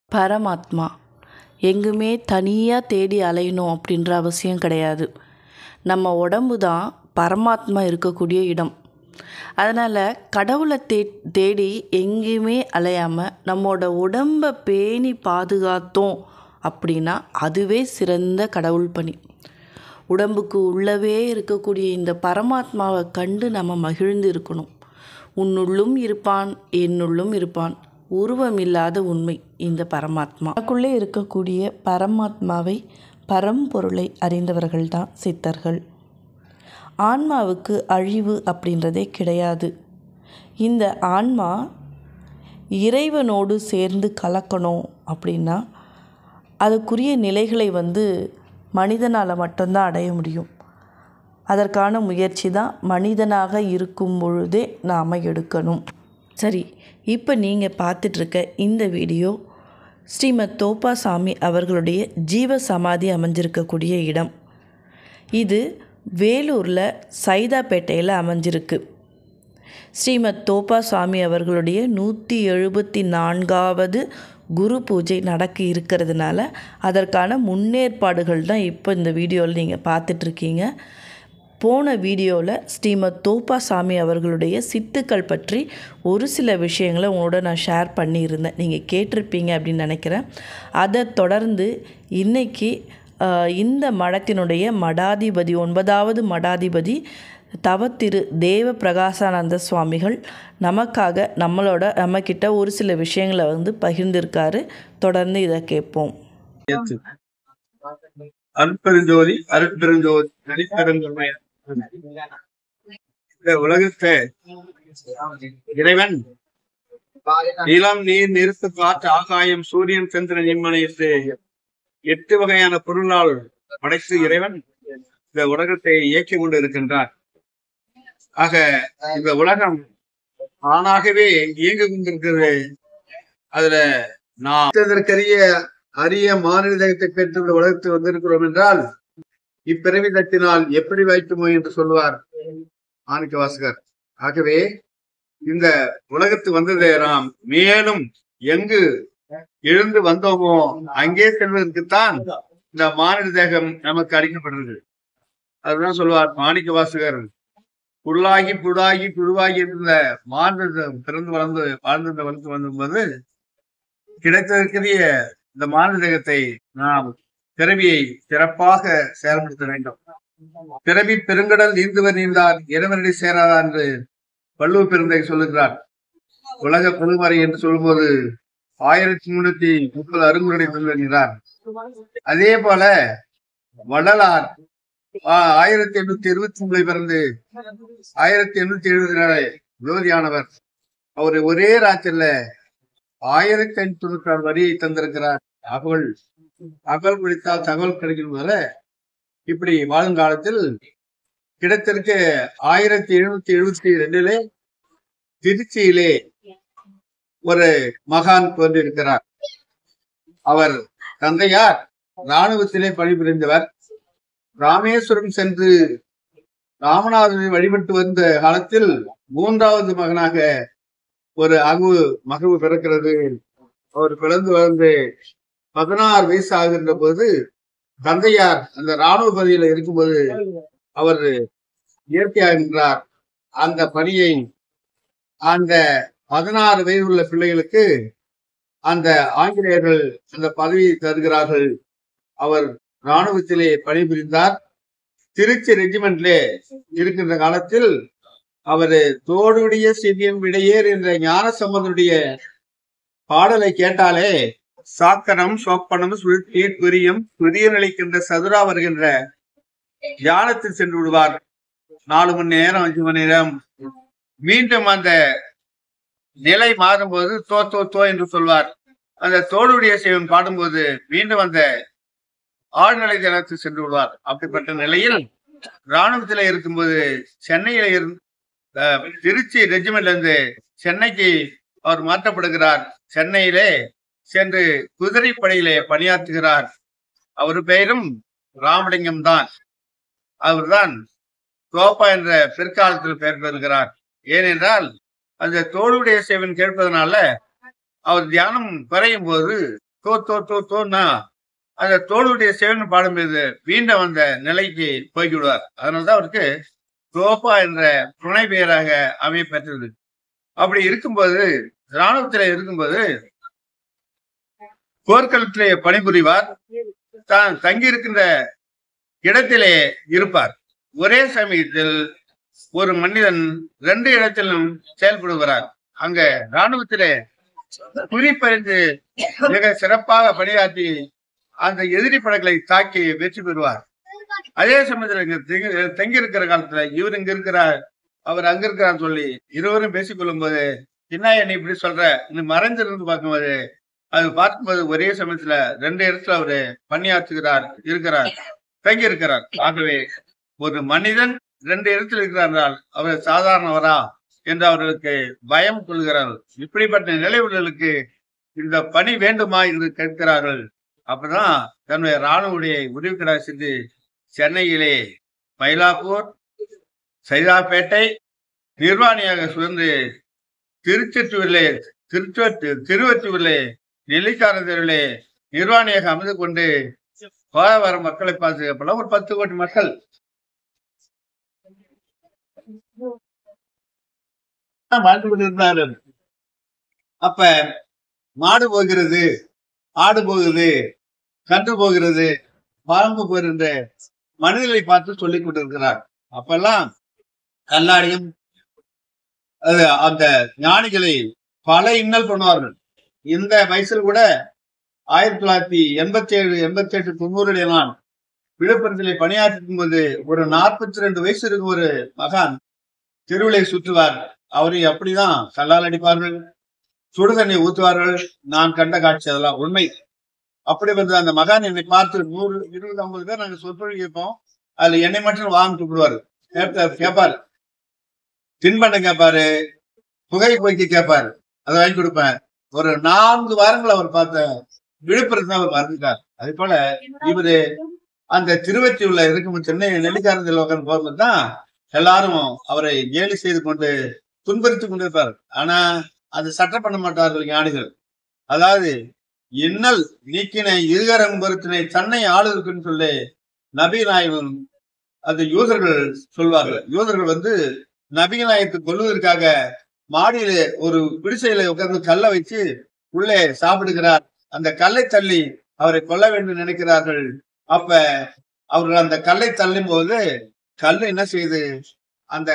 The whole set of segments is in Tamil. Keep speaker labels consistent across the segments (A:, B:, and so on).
A: பரமாத்மா எங்குமே தனியாக தேடி அலையணும் அப்படின்ற அவசியம் கிடையாது நம்ம உடம்பு தான் பரமாத்மா இருக்கக்கூடிய இடம் அதனால் கடவுளை தே தேடி எங்கேயுமே அலையாமல் நம்மளோட உடம்பை பேணி பாதுகாத்தோம் அப்படின்னா அதுவே சிறந்த கடவுள் பணி உடம்புக்கு உள்ளவே இருக்கக்கூடிய இந்த பரமாத்மாவை கண்டு நம்ம மகிழ்ந்து இருக்கணும் உன்னுள்ளும் இருப்பான் என்னுள்ளும் இருப்பான் உருவமில்லாத உண்மை இந்த பரமாத்மா நமக்குள்ளே இருக்கக்கூடிய பரமாத்மாவை பரம்பொருளை அறிந்தவர்கள்தான் சித்தர்கள் ஆன்மாவுக்கு அழிவு அப்படின்றதே கிடையாது இந்த ஆன்மா இறைவனோடு சேர்ந்து கலக்கணும் அப்படின்னா அதுக்குரிய நிலைகளை வந்து மனிதனால் மட்டும்தான் அடைய முடியும் அதற்கான முயற்சி தான் மனிதனாக இருக்கும் பொழுதே நாம் எடுக்கணும் சரி இப்போ நீங்கள் பார்த்துட்ருக்க இந்த வீடியோ ஸ்ரீமத் தோப்பாசாமி அவர்களுடைய ஜீவ சமாதி அமைஞ்சிருக்கக்கூடிய இடம் இது வேலூரில் சைதாப்பேட்டையில் அமைஞ்சிருக்கு ஸ்ரீமத் தோப்பாசாமி அவர்களுடைய நூற்றி எழுபத்தி நான்காவது குரு பூஜை நடக்க இருக்கிறதுனால அதற்கான முன்னேற்பாடுகள் தான் இப்போ இந்த வீடியோவில் நீங்கள் பார்த்துட்ருக்கீங்க போன வீடியோவில் ஸ்ரீமத் தோப்பாசாமி அவர்களுடைய சித்துக்கள் பற்றி ஒரு சில விஷயங்களை உங்களோட நான் ஷேர் பண்ணியிருந்தேன் நீங்கள் கேட்டிருப்பீங்க அப்படின்னு நினைக்கிறேன் அதை தொடர்ந்து இன்றைக்கி இந்த மடத்தினுடைய மடாதிபதி ஒன்பதாவது மடாதிபதி தவத்திரு தேவ பிரகாசானந்த சுவாமிகள் நமக்காக நம்மளோட நம்மக்கிட்ட ஒரு சில விஷயங்களை வந்து பகிர்ந்திருக்காரு தொடர்ந்து இதை கேட்போம்
B: அருட்பெருஞ்சோதி அருட்பெருஞ்சோதி நடிப்பெருந்தன்மை இந்த உலகத்தை இறைவன் நிலம் நீர் நிறுத்து காற்று ஆகாயம் சூரியன் சந்திரன் இம்மனை என்று எட்டு வகையான பொருளால் படைத்து இறைவன் இந்த உலகத்தை இயக்கி கொண்டு இருக்கின்றார் ஆக இந்த உலகம் ஆணாகவே இயங்கி கொண்டிருக்கிறது அதுல நான் இதற்கரிய அரிய மாநிலத்தை பெற்று இந்த உலகத்தில் வந்திருக்கிறோம் என்றால் இப்பிறவி தட்டினால் எப்படி வைக்குமோ என்று சொல்லுவார் மாணிக்க வாசகர் ஆகவே இந்த உலகத்து வந்ததை நாம் மேலும் எங்கு எழுந்து வந்தோமோ அங்கே செல்வதற்குத்தான் இந்த மானிட தேகம் நமக்கு அளிக்கப்படுறது அதுதான் சொல்லுவார் மாணிக்க வாசகர் புல்லாகி புடாகி புழுவாகி இருந்த மாநில பிறந்து வளர்ந்து வாழ்ந்து வளர்ந்து வந்தபோது கிடைத்திருக்கிற இந்த மாநிலத்தை நாம் பிறவியை சிறப்பாக செயல்படுத்த வேண்டும் பிறவி பெருங்கடல் நீந்துவர் நீந்தார் இறைவனடி சேராதா என்று வள்ளுவ பெருந்தை சொல்லுகிறார் உலக பொதுமறை என்று சொல்லும்போது ஆயிரத்தி முன்னூத்தி முப்பது அருங்குறடை சொல்லுகிறார் அதே போல வள்ளலார் ஆயிரத்தி எண்ணூத்தி இருபத்தி மூணுல பிறந்து ஆயிரத்தி எண்ணூத்தி எழுபத்தி நாலு ஜோதியானவர் அவர் ஒரே ராத்திரில ஆயிரத்தி ஐநூத்தி தொண்ணூத்தி ஆறு வரியை தந்திருக்கிறார் அகவல் அகல் பிடித்தால் தகவல் கிடைக்கும் போல இப்படி வாழும் காலத்தில் கிடைத்திருக்க ஆயிரத்தி எழுநூத்தி எழுபத்தி ரெண்டிலே திருச்சியிலே ஒரு மகான் தோன்றியிருக்கிறார் அவர் தந்தையார் இராணுவத்திலே பணிபுரிந்தவர் ராமேஸ்வரம் சென்று ராமநாதனை வழிபட்டு வந்த காலத்தில் மூன்றாவது மகனாக ஒரு அகு மகவு பிறக்கிறது அவர் பிறந்து வளர்ந்து பதினாறு வயசு ஆகின்ற போது தந்தையார் அந்த ராணுவ பணியில இருக்கும்போது அவர் இயற்கையாகின்றார் அந்த பணியை அந்த பதினாறு வயது உள்ள பிள்ளைகளுக்கு அந்த ஆங்கிலேயர்கள் அந்த பதவியை தருகிறார்கள் அவர் ராணுவத்திலே பணிபுரிந்தார் திருச்சி ரெஜிமெண்ட்லே இருக்கின்ற காலத்தில் அவர் தோடுடைய சிவியம் விடையேர் என்ற ஞான சம்பந்தனுடைய பாடலை கேட்டாலே சாக்கரம் சோப்பனம் சுழ்த்தீர் பிரியம் புதிய நிலைக்கின்ற சதுரா வருகின்ற தியானத்தில் சென்று விடுவார் நாலு மணி நேரம் அஞ்சு மணி நேரம் மீண்டும் அந்த நிலை மாறும்போது தோ தோ தோ என்று சொல்வார் அந்த தோளுடைய சிவன் பாடும்போது மீண்டும் அந்த ஆழ்நிலை தினத்தில் சென்று விடுவார் அப்படிப்பட்ட நிலையில் இராணுவத்தில இருக்கும்போது சென்னையில இருந்து திருச்சி ரெஜிமெண்ட்ல இருந்து சென்னைக்கு அவர் மாற்றப்படுகிறார் சென்னையிலே சென்று குதிரைப்படையிலே பணியாற்றுகிறார் அவர் பெயரும் ராமலிங்கம் தான் அவர்தான் தோப்பா என்ற பிற்காலத்தில் பெயர் பெறுகிறார் ஏனென்றால் அந்த தோளுடைய சேவன் கேட்பதனால அவர் தியானம் குறையும் போது தோ தோ தோ தோன்னா அந்த தோளுடைய சேவன் பாடும்போது மீண்டும் அந்த நிலைக்கு போய்விடுவார் அதனாலதான் அவருக்கு தோப்பா என்ற துணை பெயராக அமைய பெற்றது அப்படி இருக்கும்போது இராணுவத்திலே இருக்கும்போது போர்க்களத்திலே பணிபுரிவார் தான் தங்கியிருக்கின்ற இடத்திலே இருப்பார் ஒரே சமயத்தில் ஒரு மனிதன் ரெண்டு இடத்திலும் செயல்படுகிறார் அங்க இராணுவத்திலே குறிப்பறிந்து மிக சிறப்பாக பணியாற்றி அந்த எதிரி படைகளை தாக்கி வெற்றி பெறுவார் அதே சமயத்துல இங்க தங்கி- தங்கி இருக்கிற காலத்துல இவர் இங்க இருக்கிறார் அவர் அங்க இருக்கிறான்னு சொல்லி இருவரும் பேசிக் கொள்ளும்போது என்ன நீ இப்படி சொல்ற நீ மறைஞ்சிருந்து பார்க்கும்போது அது பார்க்கும்போது ஒரே சமயத்துல ரெண்டு இடத்துல அவரு பணியாற்றுகிறார் இருக்கிறார் தங்கி இருக்கிறார் ஆகவே ஒரு மனிதன் ரெண்டு இடத்தில் இருக்கிறார் என்றால் அவர் சாதாரணவரா என்று அவர்களுக்கு பயம் கொள்கிறார்கள் இப்படிப்பட்ட நிலைவுகளுக்கு இந்த பணி வேண்டுமா என்று கேட்கிறார்கள் அப்பதான் தன்னுடைய ராணுவடைய உதவிக்கடா சென்று சென்னையிலே மயிலாப்பூர் சைதாப்பேட்டை நிர்வாணியாக சுழந்து திருச்செற்றூரிலே திருச்செற்று திருவத்தூரிலே நெல்லிக்காரந்தூரிலே நிர்வாணியாக அமர்ந்து கொண்டு போக வர மக்களை பார்த்து அப்பெல்லாம் ஒரு பத்து கோடி மக்கள் வாழ்ந்து கொண்டிருந்தார்கள் அப்ப மாடு போகிறது ஆடு போகுது கன்று போகிறது பாம்பு போகின்ற மனிதர்களை பார்த்து சொல்லிக் கொண்டிருக்கிறார் அப்பெல்லாம் கல்லாடியும் அது அந்த ஞானிகளை பல இன்னல் பண்ணுவார்கள் இந்த வயசில் கூட ஆயிரத்தி தொள்ளாயிரத்தி எண்பத்தி ஏழு எண்பத்தி எட்டு தொண்ணூறுடைய நான் விழுப்புரத்திலே பணியாற்றும் போது ஒரு நாற்பத்தி ரெண்டு வயசு இருக்கும் ஒரு மகான் தெருவிலை சுற்றுவார் அவரை அப்படிதான் கல்லால் அடிப்பார்கள் சுடு தண்ணி ஊத்துவார்கள் நான் கண்ட காட்சி அதெல்லாம் உண்மை அப்படி வந்து அந்த மகான் என்னை பார்த்து நூறு இருபது ஐம்பது பேர் நாங்க சொற்பொழிவு கேட்போம் அதுல என்னை மட்டும் வாங்கிட்டு விடுவாரு கேட்பாரு கேட்பாரு தின்பண்டம் கேட்பாரு புகை போய்க்கு கேட்பாரு அதை வாங்கி கொடுப்பேன் ஒரு நான்கு வாரங்கள் அவர் பார்த்த விழுப்புரத்துல அவர் மறந்துட்டார் அதே போல இவரு அந்த திருவற்றியூர்ல இருக்கும் சென்னை நெல்லிக்காரந்தில் உட்கார்ந்து போகும்போது தான் எல்லாரும் அவரை கேலி செய்து கொண்டு துன்புறுத்திக் கொண்டிருப்பார் ஆனா அது சட்டம் பண்ண மாட்டார்கள் ஞானிகள் அதாவது இன்னல் நீக்கினை இருகரம் பொருத்தினை தன்னை ஆளுதுக்குன்னு சொல்லி நபி நாயகம் அந்த யூதர்கள் சொல்வார்கள் யூதர்கள் வந்து நபி நாயகத்தை கொல்வதற்காக மாடியில ஒரு குடிசையில உட்கார்ந்து கல்லை வச்சு உள்ளே சாப்பிடுகிறார் அந்த கல்லை தள்ளி அவரை கொல்ல வேண்டும் நினைக்கிறார்கள் அப்ப அவர்கள் அந்த கல்லை தள்ளும் போது கல் என்ன செய்யுது அந்த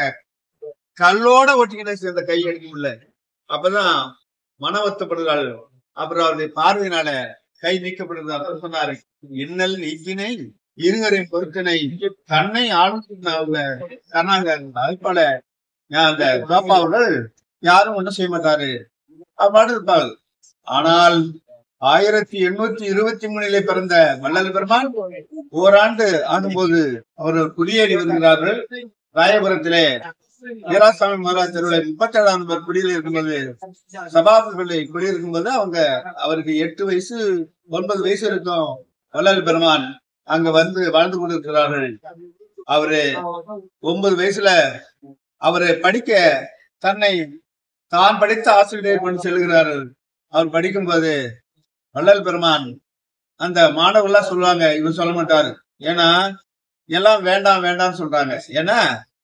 B: கல்லோட ஒட்டிக்கிட்ட சேர்ந்த கை அடிக்க முடியல அப்பதான் மனவத்தப்படுகிறாள் அப்புறம் அவருடைய பார்வையினால கை நீக்கப்படுகிறது அப்ப சொன்னாரு இன்னல் நீக்கினை இருவரின் பொருத்தனை தன்னை ஆளுநர் கர்நாடக அது போல அந்த பாப்பா அவர்கள் யாரும் ஒண்ணும் செய்ய மாட்டாரு அவ்வாறு இருப்பார்கள் ஆனால் ஆயிரத்தி எண்ணூத்தி இருபத்தி மூணிலே பிறந்த வள்ளல் பெருமான் ஓராண்டு ஆகும்போது அவர்கள் குடியேறி வருகிறார்கள் ராயபுரத்திலே வீராசாமி மகாராஜ் தெருவில முப்பத்தி ஏழாம் நம்பர் குடியில் இருக்கும்போது சபாபதிகளை குடியிருக்கும் போது அவங்க அவருக்கு எட்டு வயசு ஒன்பது வயசு இருக்கும் வள்ளல் பெருமான் அங்க வந்து வாழ்ந்து கொண்டிருக்கிறார்கள் அவரு ஒன்பது வயசுல அவரு படிக்க தன்னை தான் படித்த ஆசிரியரை கொண்டு செல்கிறார்கள் அவர் படிக்கும்போது வள்ளல் பெருமான் அந்த மாணவர்கள்லாம் சொல்லுவாங்க இவர் சொல்ல மாட்டாரு ஏன்னா எல்லாம் வேண்டாம் வேண்டாம்னு சொல்றாங்க ஏன்னா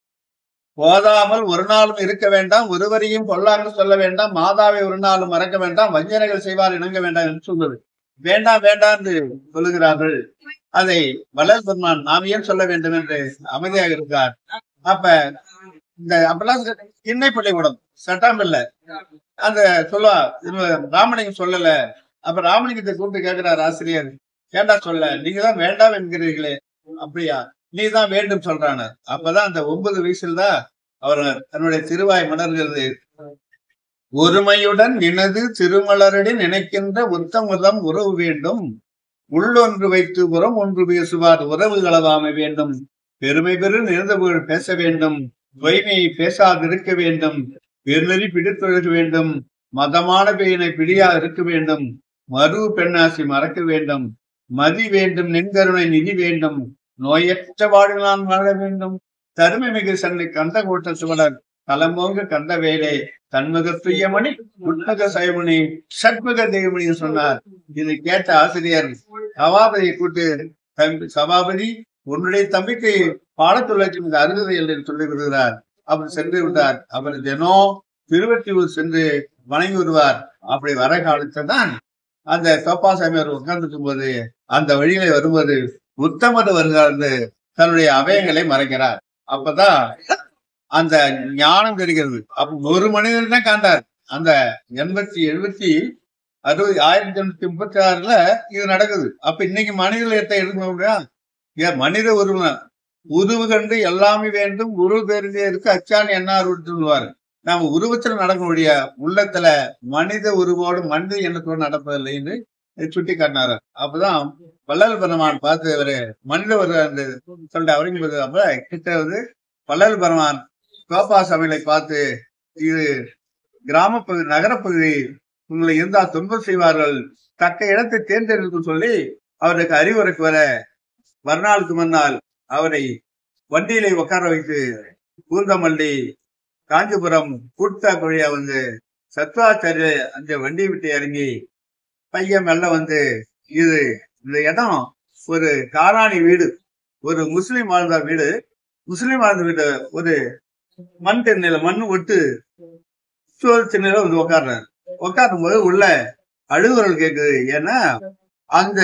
B: போதாமல் ஒரு நாளும் இருக்க வேண்டாம் ஒருவரையும் கொள்ளாமல் சொல்ல வேண்டாம் மாதாவை ஒரு நாளும் மறக்க வேண்டாம் வஞ்சனைகள் செய்வார் இணங்க வேண்டாம் என்று சொல்வது வேண்டாம் வேண்டாம் என்று சொல்லுகிறார்கள் அதை வள்ளல் பெருமான் நாம் ஏன் சொல்ல வேண்டும் என்று அமைதியாக இருக்கிறார் அப்ப இந்த அப்பெல்லாம் திண்ணை பள்ளிக்கூடம் சட்டம் இல்ல அந்த சொல்ல ராமலிங்கம் சொல்லல அப்ப ராமலிங்கத்தை கூப்பிட்டு கேட்கிறார் ஆசிரியர் ஏண்டா சொல்ல நீங்க தான் வேண்டாம் என்கிறீர்களே அப்படியா நீ தான் வேண்டும் சொல்றான அப்பதான் அந்த ஒன்பது வயசுல தான் அவர் தன்னுடைய திருவாய் மலர்கிறது ஒருமையுடன் நினது திருமலரடி நினைக்கின்ற உத்தமுதம் உறவு வேண்டும் உள்ளொன்று வைத்து புறம் ஒன்று பேசுவார் உறவு களவாமை வேண்டும் பெருமை பெரு நிறந்த புகழ் பேச வேண்டும் பொய்மையை பேசாதிருக்க வேண்டும் பெருநெறி பிடித்தொழுக வேண்டும் மதமான பெயினை பிடியா இருக்க வேண்டும் மறு பெண்ணாசி மறக்க வேண்டும் மதி வேண்டும் நெண்கருணை நிதி வேண்டும் நோயற்ற வாழ்வு நான் வாழ வேண்டும் தருமை மிகு சன்னை கந்த கோட்ட சுவலர் தலமோங்க கந்த வேலை தன்முக துய்யமணி உட்முக சயமணி சட்முக தேவமணி சொன்னார் இதை கேட்ட ஆசிரியர் சபாபதியை கூட்டு தம்பி சபாபதி உன்னுடைய தம்பிக்கு பாடத்துள்ளாட்சி இந்த அருகதை என்று சொல்லி விடுகிறார் அவர் சென்று விட்டார் அவர் தினம் திருவற்றியூர் சென்று வணங்கி வருவார் அப்படி வர காலத்தை தான் அந்த சோப்பாசாமியார் உட்கார்ந்துருக்கும் போது அந்த வழியில வரும்போது உத்தமது வருகிறார் என்று தன்னுடைய அவயங்களை மறைக்கிறார் அப்பதான் அந்த ஞானம் தெரிகிறது அப்ப ஒரு மனிதன் தான் காண்டார் அந்த எண்பத்தி எழுபத்தி அறுபது ஆயிரத்தி எண்ணூத்தி முப்பத்தி ஆறுல இது நடக்குது அப்ப இன்னைக்கு மனிதத்தை எடுக்க முடியும் ஏன் மனித உருவம் உருவு கண்டு எல்லாமே வேண்டும் உருவு தெரிஞ்சே இருக்கு அச்சான் என்னார் சொல்லுவாரு நாம உருவத்துல நடக்கக்கூடிய உள்ளத்துல மனித உருவோடு மனித எண்ணத்தோடு நடப்பதில்லை என்று சுட்டி காட்டினாரு அப்பதான் வள்ளல் பெருமான் பார்த்து அவரு மனித ஒரு அந்த சொல்லிட்டு அவரையும் அப்ப கிட்ட வந்து வள்ளல் பெருமான் கோபா சமையலை பார்த்து இது கிராமப்பகுதி நகரப்பகுதி உங்களை இருந்தா துன்பம் செய்வார்கள் தக்க இடத்தை தேர்ந்தெடுக்கும் சொல்லி அவருக்கு அறிவுரைக்கு வர மறுநாளுக்கு முன்னால் அவரை வண்டியிலே உட்கார வைத்து பூந்தமல்லி காஞ்சிபுரம் கூட்டா வழியா வந்து சத்வாச்சாரிய அந்த வண்டியை விட்டு இறங்கி பையன் மெல்ல வந்து இது இந்த இடம் ஒரு காராணி வீடு ஒரு முஸ்லீம் வாழ்ந்த வீடு முஸ்லீம் வாழ்ந்த வீடு ஒரு மண் தென்னையில மண் ஒட்டு சோறு திண்ணையில வந்து உட்காடுறாரு உட்காரும் போது உள்ள அழுகுரல் கேக்குது ஏன்னா அந்த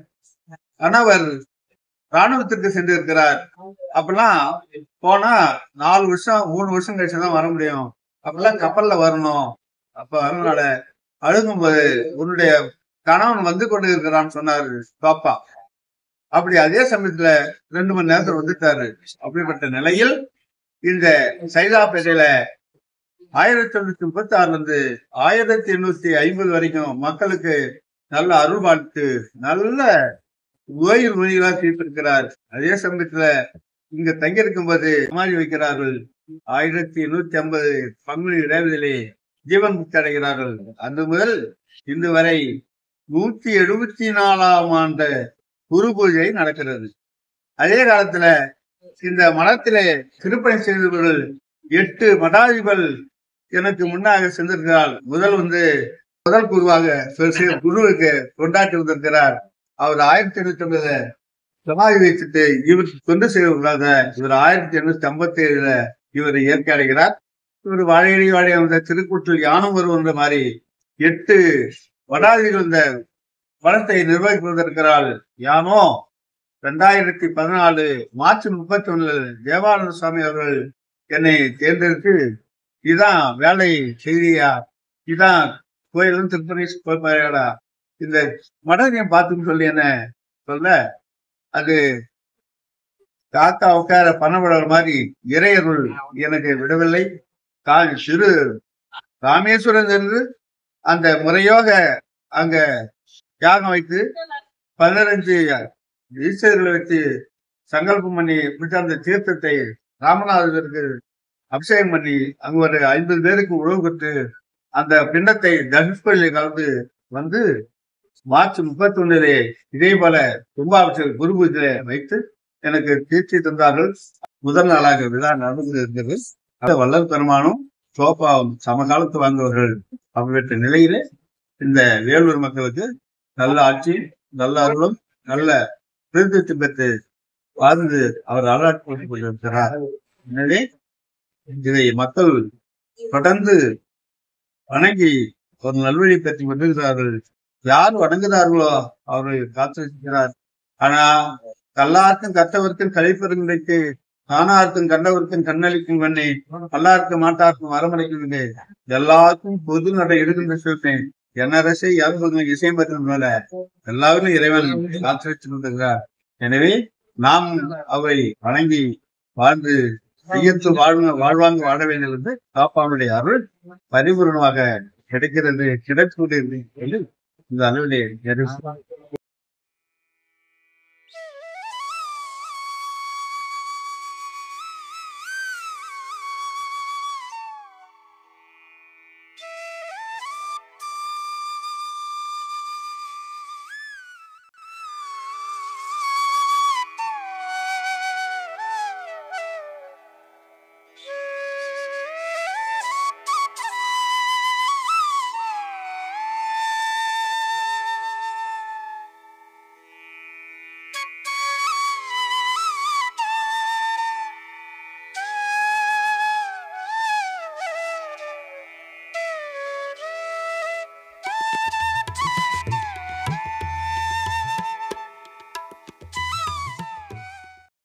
B: கணவர் ராணுவத்திற்கு சென்று இருக்கிறார் அப்பெல்லாம் போனா நாலு வருஷம் மூணு வருஷம் கழிச்சுதான் வர முடியும் அப்பெல்லாம் கப்பல்ல வரணும் அப்ப அதனால அழுகும்போது உன்னுடைய கணவன் வந்து கொண்டு இருக்கிறான்னு சொன்னாரு பாப்பா அப்படி அதே சமயத்துல ரெண்டு மணி நேரத்துல வந்துட்டாரு அப்படிப்பட்ட நிலையில் இந்த சைதாப்பேட்டையில ஆயிரத்தி தொள்ளாயிரத்தி முப்பத்தி ஆறுல இருந்து ஆயிரத்தி எண்ணூத்தி ஐம்பது வரைக்கும் மக்களுக்கு நல்ல அருள் வாழ்த்து நல்ல ஓய்வு மொழிகளா தீர்த்திருக்கிறார் அதே சமயத்துல இங்க தங்கியிருக்கும் போது சமாதி வைக்கிறார்கள் ஆயிரத்தி எண்ணூத்தி ஐம்பது பங்குனி இடைவெளியிலே ஜீவன் முக்தி அடைகிறார்கள் அந்த முதல் இன்று வரை நூத்தி எழுபத்தி நாலாம் ஆண்டு குரு பூஜை நடக்கிறது அதே காலத்துல இந்த மடத்திலே திருப்பணி செய்தவர்கள் எட்டு மடாதிபல் எனக்கு முன்னாக சென்றிருக்கிறார் முதல் வந்து முதல் குருவாக சில குருவுக்கு கொண்டாட்டி வந்திருக்கிறார் அவர் ஆயிரத்தி எண்ணூத்தி ஐம்பதுல சமாதி வைத்துட்டு இவருக்கு தொண்டு செய்வதாக இவர் ஆயிரத்தி எண்ணூத்தி ஐம்பத்தி ஏழுல இவர் இயற்கை அடைகிறார் இவர் வாழையடி வாழை வந்த திருக்கூற்றில் யானம் வருவன்ற மாதிரி எட்டு வடாதிகள் இந்த வனத்தை நிர்வகித்து வந்திருக்கிறாள் யானோ ரெண்டாயிரத்தி பதினாலு மார்ச் முப்பத்தி ஒண்ணுல தேவானந்த சுவாமி அவர்கள் என்னை தேர்ந்தெடுத்து இதான் வேலை செய்தியா இதான் கோயிலும் திருப்பணி கோயிலாடா இந்த மடத்தையும் பார்த்துன்னு சொல்லி என்ன சொல்ல அது காக்கா உட்கார பணப்படற மாதிரி இறையருள் எனக்கு விடவில்லை கா சிறு ராமேஸ்வரன் என்று அந்த முறையோக அங்க யாகம் வைத்து பதினஞ்சு ஈஸ்வரர்களை வச்சு சங்கல்பம் பண்ணி விட்டு அந்த தீர்த்தத்தை ராமநாதருக்கு அபிஷேகம் பண்ணி அங்க ஒரு ஐம்பது பேருக்கு உழவு கொடுத்து அந்த பிண்டத்தை தனுஷ்கோயிலில் கலந்து வந்து மார்ச் முப்பத்தி ஒண்ணிலே இதே போல கும்பாபிஷேக குரு பூஜையில வைத்து எனக்கு தீர்ச்சி தந்தார்கள் முதல் நாளாக விழா நடந்து இருந்தது அந்த வள்ளல் பெருமானும் சோபாவும் சமகாலத்து வாழ்ந்தவர்கள் அப்படிப்பட்ட நிலையிலே இந்த வேலூர் மக்களுக்கு நல்ல ஆட்சி நல்ல அருளும் நல்ல பிரதித்தி பெற்று வாழ்ந்து அவர் அலாட்சி கொண்டிருக்கிறார் எனவே இதை மக்கள் தொடர்ந்து வணங்கி ஒரு நல்வழி பெற்று கொண்டிருக்கிறார்கள் யார் வணங்குகிறார்களோ அவரை காத்திருக்கிறார் ஆனா கல்லார்க்கும் கற்றவர்க்கும் கழிப்பெருங்குடைக்கு காணார்க்கும் கண்டவர்க்கும் கண்ணளிக்கும் வண்ணே கல்லார்க்கும் மாட்டார்க்கும் வரமடைக்கும் எல்லாருக்கும் பொது நடை எடுக்கின்ற சொல்றேன் என்னரசை யாரும் இசை மேல எல்லாரும் இறைவன் காத்திருச்சு கொண்டிருக்கிறார் எனவே நாம் அவரை வணங்கி வாழ்ந்து ஐயத்து வாழ்வ வாழ்வாங்க வாழ வேண்டும் என்று காப்பானுடைய அருள் பரிபூர்ணமாக கிடைக்கிறது கிடைக்கூடிய இந்த அளவிலே நிறைவு